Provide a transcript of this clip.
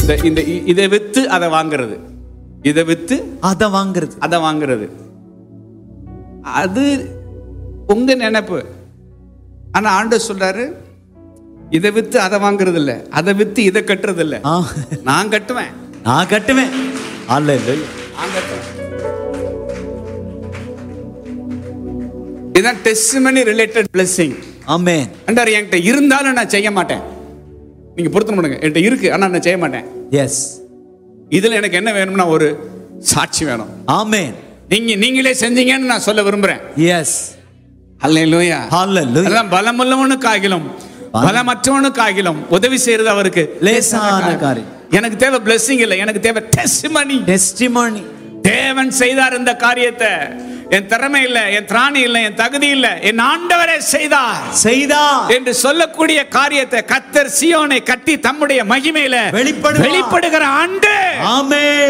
இந்த இந்த இ- இதை வித்து அதை வாங்குறது இதை வித்து அத வாங்குறது அதை வாங்குறது அது உங்க நினைப்பு ஆனா ஆண்டவர் சொல்றாரு இதை வித்து அதை வாங்குறது இல்ல அதை வித்து இதை கட்டுறது இல்ல ஆ, நான் கட்டுவேன் நான் கட்டுவேன் அல்ல நான் கட்டுவேன் இதான் டெஸ்டிமனி ரிலேட்டட் பிளெஸிங் ஆமென் அண்டார் என்கிட்ட இருந்தாலும் நான் செய்ய மாட்டேன் நீங்க பொருத்தம் பண்ணுங்க என்கிட்ட இருக்கு ஆனா நான் செய்ய மாட்டேன் எஸ் இதுல எனக்கு என்ன வேணும்னா ஒரு சாட்சி வேணும் ஆமென் நீங்க நீங்களே செஞ்சீங்கன்னு நான் சொல்ல விரும்புறேன் எஸ் அல்லேலூயா ஹalleluya அதான் பலமுள்ளவனுக்காகிலும் பலமற்றவனுக்காகிலும் உதவி செய்யறது அவருக்கு லேசான காரியம் எனக்கு தேவை blessing இல்லை எனக்கு தேவை டெஸ்டிமனி டெஸ்டிமோனி தேவன் செய்தார் இந்த காரியத்தை என் திறமை இல்லை என் திராணி இல்லை என் தகுதி இல்லை என் ஆண்டவரே செய்தார் செய்தா என்று சொல்லக்கூடிய காரியத்தை கத்தர் சியோனை கட்டி தம்முடைய மகிமையில வெளிப்படுவார். வெளிப்படுகிற ஆண்டு ஆமென்